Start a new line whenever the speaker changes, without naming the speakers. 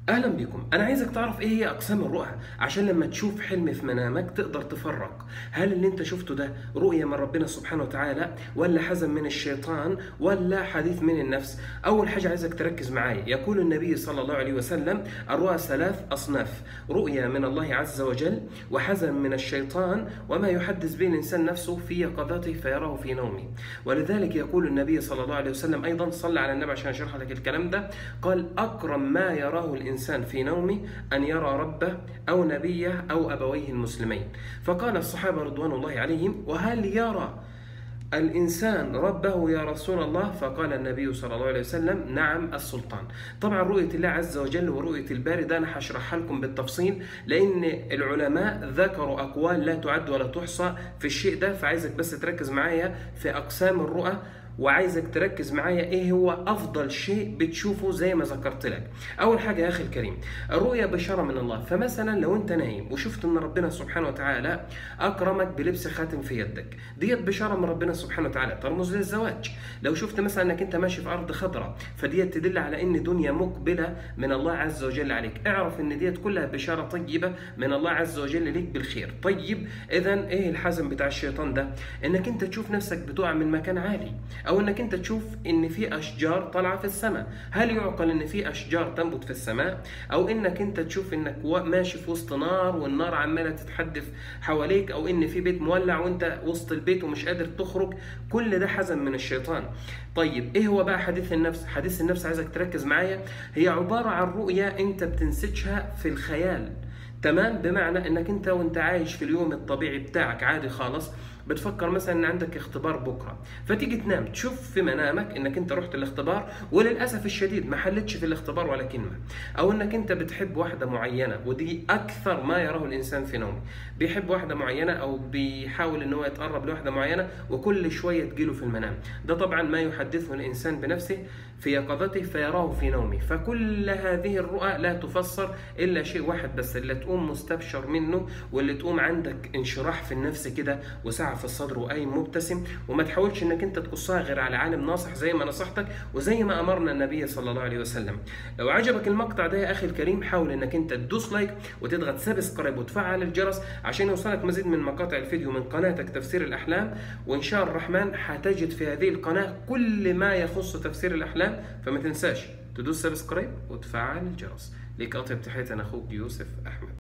اهلا بكم انا عايزك تعرف ايه هي اقسام الرؤى عشان لما تشوف حلم في منامك تقدر تفرق هل اللي انت شفته ده رؤيه من ربنا سبحانه وتعالى ولا حزن من الشيطان ولا حديث من النفس اول حاجه عايزك تركز معايا يقول النبي صلى الله عليه وسلم الرؤى ثلاث اصناف رؤيا من الله عز وجل وحزن من الشيطان وما يحدث به الانسان نفسه في يقظته فيراه في نومه ولذلك يقول النبي صلى الله عليه وسلم ايضا صلى على النبي عشان اشرح لك الكلام ده قال اكرم ما يراه الانسان الإنسان في نومه أن يرى ربه أو نبيه أو أبويه المسلمين فقال الصحابة رضوان الله عليهم وهل يرى الإنسان ربه يا رسول الله فقال النبي صلى الله عليه وسلم نعم السلطان طبعا رؤية الله عز وجل ورؤية الباري ده أنا هشرحها لكم بالتفصيل لأن العلماء ذكروا أقوال لا تعد ولا تحصى في الشيء ده فعايزك بس تركز معايا في أقسام الرؤى وعايزك تركز معايا ايه هو افضل شيء بتشوفه زي ما ذكرت لك اول حاجه يا اخي الكريم الرؤيا بشاره من الله فمثلا لو انت نايم وشفت ان ربنا سبحانه وتعالى اكرمك بلبس خاتم في يدك ديت بشاره من ربنا سبحانه وتعالى ترمز للزواج لو شفت مثلا انك انت ماشي في ارض خضراء فديت تدل على ان دنيا مقبله من الله عز وجل عليك اعرف ان ديت كلها بشاره طيبه من الله عز وجل ليك بالخير طيب اذا ايه الحزم بتاع الشيطان ده انك انت تشوف نفسك بتقع من مكان عالي او انك انت تشوف ان في اشجار طالعه في السماء هل يعقل ان في اشجار تنبت في السماء او انك انت تشوف انك ماشي في وسط نار والنار عماله تتحدف حواليك او ان في بيت مولع وانت وسط البيت ومش قادر تخرج كل ده حزن من الشيطان طيب ايه هو بقى حديث النفس حديث النفس عايزك تركز معايا هي عباره عن رؤيه انت بتنسجها في الخيال تمام بمعنى انك انت وانت عايش في اليوم الطبيعي بتاعك عادي خالص بتفكر مثلا ان عندك اختبار بكره فتيجي تنام تشوف في منامك انك انت رحت الاختبار وللاسف الشديد ما حلتش في الاختبار ولا كلمه او انك انت بتحب واحده معينه ودي اكثر ما يراه الانسان في نومه بيحب واحده معينه او بيحاول ان هو يتقرب لواحده معينه وكل شويه تجيله في المنام ده طبعا ما يحدثه الانسان بنفسه في يقظته فيراه في نومه فكل هذه الرؤى لا تفسر الا شيء واحد بس اللي تقوم مستبشر منه واللي تقوم عندك انشراح في النفس كده وسعه في الصدر وقايم مبتسم وما تحاولش انك انت تقصها غير على عالم ناصح زي ما نصحتك وزي ما امرنا النبي صلى الله عليه وسلم لو عجبك المقطع ده يا اخي الكريم حاول انك انت تدوس لايك وتضغط سبسكرايب وتفعل الجرس عشان يوصلك مزيد من مقاطع الفيديو من قناتك تفسير الاحلام وان شاء الرحمن حتجد في هذه القناه كل ما يخص تفسير الاحلام فما تنساش تدوس سبسكرايب وتفعل الجرس ليك اطيب تحياتي انا اخوك يوسف احمد